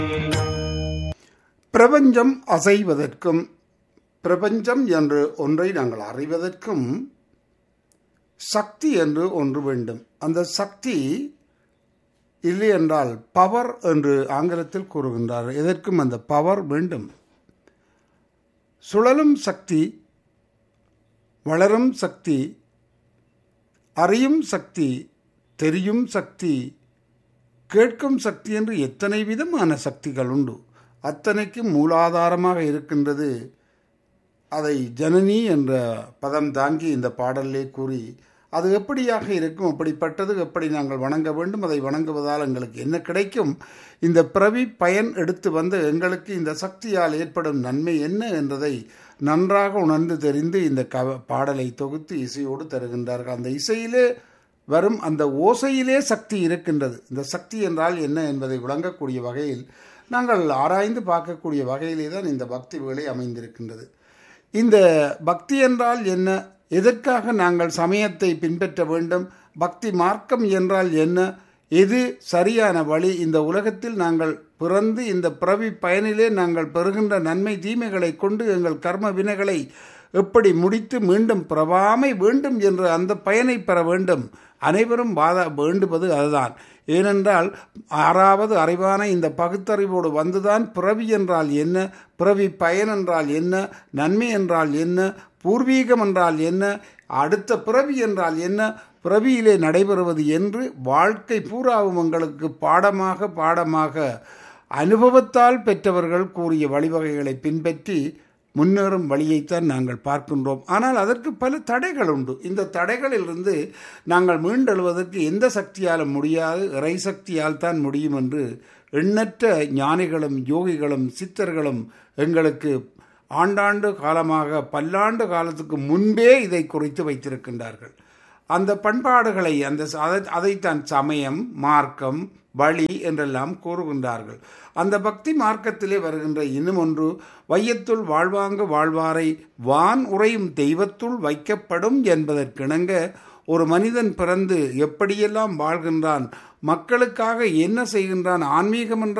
பிரபஞ்சம் அசைவதற்கும் பிரபஞ்சம் என்று ஒன்றை நாங்கள் அறிவதற்கும் சக்தி என்று ஒன்று வேண்டும் அந்த சக்தி இல்லை என்றால் பவர் என்று ஆங்கிலத்தில் கூறுகின்றார் எதற்கும் அந்த பவர் வேண்டும் சுழலும் சக்தி வளரும் சக்தி அறியும் சக்தி தெரியும் சக்தி கேட்கும் சக்தி என்று எத்தனை விதமான சக்திகள் உண்டு அத்தனைக்கும் மூலாதாரமாக இருக்கின்றது அதை ஜனனி என்ற பதம் தாங்கி இந்த பாடலிலே கூறி அது எப்படியாக இருக்கும் அப்படிப்பட்டது எப்படி நாங்கள் வணங்க வேண்டும் அதை வணங்குவதால் எங்களுக்கு என்ன கிடைக்கும் இந்த பிறவி பயன் எடுத்து வந்து எங்களுக்கு இந்த சக்தியால் ஏற்படும் நன்மை என்ன என்றதை நன்றாக உணர்ந்து தெரிந்து இந்த க பாடலை தொகுத்து இசையோடு தருகின்றார்கள் அந்த இசையிலே வரும் அந்த ஓசையிலே சக்தி இருக்கின்றது இந்த சக்தி என்றால் என்ன என்பதை விளங்கக்கூடிய வகையில் நாங்கள் ஆராய்ந்து பார்க்கக்கூடிய வகையிலே தான் இந்த பக்தி வேலை அமைந்திருக்கின்றது இந்த பக்தி என்றால் என்ன எதற்காக நாங்கள் சமயத்தை பின்பற்ற வேண்டும் பக்தி மார்க்கம் என்றால் என்ன எது சரியான வழி இந்த உலகத்தில் நாங்கள் பிறந்து இந்த பிறவி பயனிலே நாங்கள் பெறுகின்ற நன்மை தீமைகளை கொண்டு எங்கள் கர்ம வினைகளை எப்படி முடித்து மீண்டும் பிறவாமை வேண்டும் என்று அந்த பயனை பெற வேண்டும் அனைவரும் வாத வேண்டுவது அதுதான் ஏனென்றால் ஆறாவது அறிவான இந்த பகுத்தறிவோடு வந்துதான் பிறவி என்றால் என்ன பிறவி பயன் என்றால் என்ன நன்மை என்றால் என்ன பூர்வீகம் என்றால் என்ன அடுத்த பிறவி என்றால் என்ன பிறவியிலே நடைபெறுவது என்று வாழ்க்கை பூராவும் உங்களுக்கு பாடமாக பாடமாக அனுபவத்தால் பெற்றவர்கள் கூறிய வழிவகைகளை பின்பற்றி முன்னேறும் வழியைத்தான் நாங்கள் பார்க்கின்றோம் ஆனால் அதற்கு பல தடைகள் உண்டு இந்த தடைகளிலிருந்து நாங்கள் மீண்டெழுவதற்கு எந்த சக்தியாலும் முடியாது இறை சக்தியால் தான் முடியும் என்று எண்ணற்ற ஞானிகளும் யோகிகளும் சித்தர்களும் எங்களுக்கு ஆண்டாண்டு காலமாக பல்லாண்டு காலத்துக்கு முன்பே இதை குறித்து வைத்திருக்கின்றார்கள் அந்த பண்பாடுகளை அந்த அதை அதைத்தான் சமயம் மார்க்கம் வழி என்றெல்லாம் கூறுகின்றார்கள் அந்த பக்தி மார்க்கத்திலே வருகின்ற இன்னும் ஒன்று வையத்துள் வாழ்வாங்க வாழ்வாரை வான் உறையும் தெய்வத்துள் வைக்கப்படும் என்பதற்கிணங்க ஒரு மனிதன் பிறந்து எப்படியெல்லாம் வாழ்கின்றான் மக்களுக்காக என்ன செய்கின்றான் ஆன்மீகம் என்ற